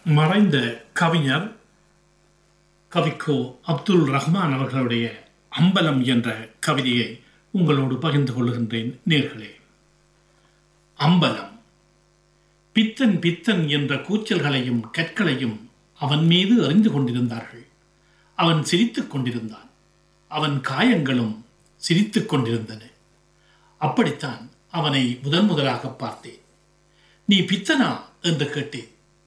மறைந்த கவிஞர் கவிக்கோ அப்துல் ரஹ்மான் அவர்களுடைய அம்பலம் என்ற கவிதையை உங்களோடு பகிர்ந்து கொள்கின்றேன் நேர்களே அம்பலம் பித்தன் பித்தன் என்ற கூச்சல்களையும் கற்களையும் அவன் மீது அறிந்து கொண்டிருந்தார்கள் அவன் சிரித்துக் கொண்டிருந்தான் அவன் காயங்களும் சிரித்துக் கொண்டிருந்தன அப்படித்தான் அவனை முதன் முதலாக பார்த்தேன் நீ பித்தனா என்று கேட்டேன்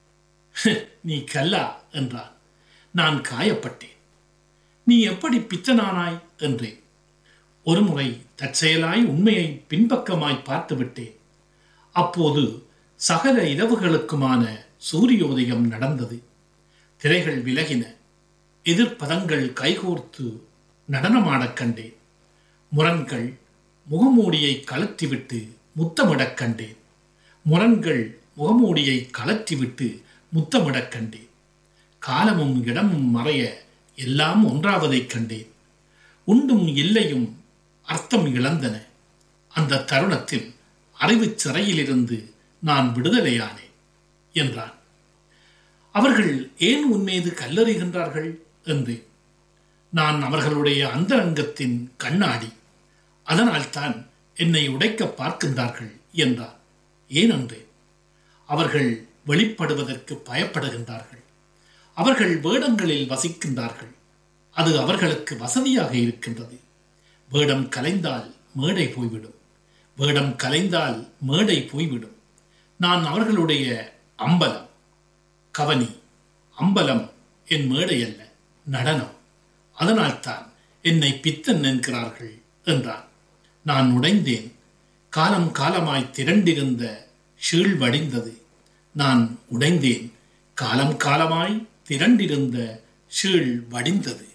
நீ கல்லா என்றான் நான் காயப்பட்டேன் நீ எப்படி பித்தனானாய் என்றேன் ஒருமுறை தற்செயலாய் உண்மையை பின்பக்கமாய் பார்த்துவிட்டேன் அப்போது சகல இரவுகளுக்குமான சூரியோதயம் நடந்தது திரைகள் விலகின எதிர்ப்பதங்கள் கைகோர்த்து நடனமாடக் கண்டேன் முரண்கள் முகமூடியை கலற்றிவிட்டு முத்தமிடக் கண்டேன் முரண்கள் முகமூடியை கலற்றிவிட்டு முத்தமிடக் கண்டேன் காலமும் இடமும் மறைய எல்லாம் ஒன்றாவதைக் கண்டேன் உண்டும் இல்லையும் அர்த்தம் இழந்தன அந்த தருணத்தில் அறிவுச் சிறையிலிருந்து நான் விடுதலையானேன் என்றான் அவர்கள் ஏன் உன்மீது கல்லறிகின்றார்கள் என்று நான் அவர்களுடைய அந்தரங்கத்தின் கண்ணாடி அதனால்தான் என்னை உடைக்க பார்க்கின்றார்கள் என்றார் ஏனென்று அவர்கள் வெளிப்படுவதற்கு பயப்படுகின்றார்கள் அவர்கள் வேடங்களில் வசிக்கின்றார்கள் அது அவர்களுக்கு வசதியாக இருக்கின்றது வேடம் கலைந்தால் மேடை போய்விடும் வேடம் கலைந்தால் மேடை போய்விடும் நான் அவர்களுடைய அம்பலம் கவனி அம்பலம் என் மேடை அல்ல நடனம் அதனால்தான் என்னை பித்தன் என்கிறார்கள் என்றான் நான் உடைந்தேன் காலம் காலமாய் திரண்டிருந்த ஷீழ் வடிந்தது நான் உடைந்தேன் காலம் காலமாய் திரண்டிருந்த ஷீழ் வடிந்தது